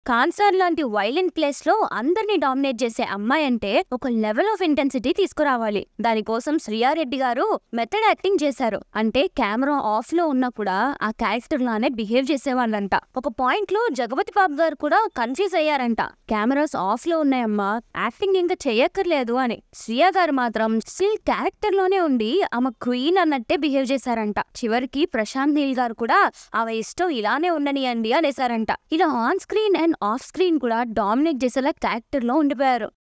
cancer లాంటి violent place లో అందరినీ డామినేట్ చేసే అమ్మాయి అంటే ఒక లెవెల్ ఆఫ్ ఇంటెన్సిటీ తీసుకురావాలి దానికోసం శ్రియారెడ్డి గారు మెథడ్ యాక్టింగ్ చేశారు అంటే కెమెరా ఆఫ్ లో ఉన్నా కూడా ఆ క్యారెక్టర్ లానే బిహేవ్ చేసేవాళ్ళంట ఒక పాయింట్ లో జగపతి బాబు గారు కూడా కన్ఫ్యూజ్ అయ్యారంట కెమెరాస్ ఆఫ్ లో ఉన్నాయమ్మా యాక్టింగ్ ఇంకా చెయ్యక్కర్లేదు అని శ్రియా గారు మాత్రం స్టిల్ క్యారెక్టర్ లోనే ఉండి ఆమె క్వీన్ అన్నట్టే బిహేవ్ చేశారంట చివరికి ప్రశాంత్ నీల్ గారు కూడా ఆమె ఇష్టం ఇలానే ఉండనియండి అనేసారంట ఇలా on screen and off screen కూడా డామినేట్ చేసేలా క్యారెక్టర్ లో ఉండిపోయారు